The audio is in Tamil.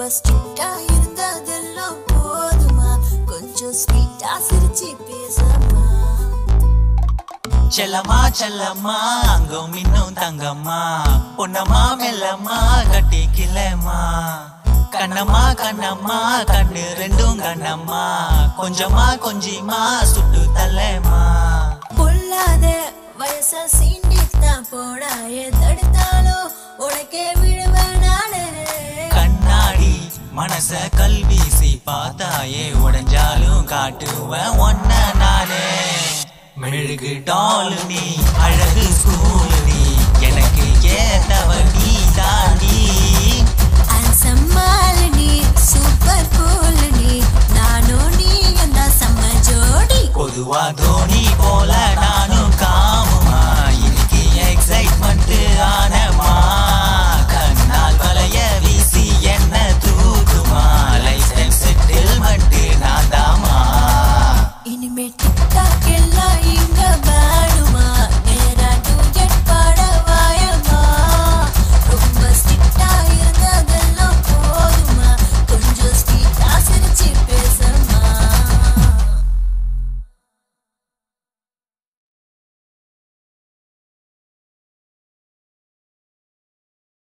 ரொம்ப ஸ்ட்ரிக்டா இருந்ததெல்லாம் போதுமா கொஞ்சம் ஸ்வீட்டா சிரிச்சு பேசமா செல்லம்மா செல்லம்மா அங்கும் இன்னும் தங்கம்மா பொன்னம்மா மெல்லம்மா கட்டி கிளம்மா கண்ணம்மா கண்ணம்மா கண்ணு ரெண்டும் கண்ணம்மா கொஞ்சமா கொஞ்சிமா சுட்டு தள்ளம்மா பொல்லாத வயச சீண்டித்தான் போடா தடுத்தாலோ உனக்கே விழுவேன் நானே கண்ணாடி மனச கல்வீசி பார்த்தாயே உடைஞ்சாலும் காட்டுவேன் ஒன்ன நானே மெழுகு டால் நீ அழகு ஸ்கூல் நீ எனக்கு ஏத்தவ நீ தாண்டி அசம்மா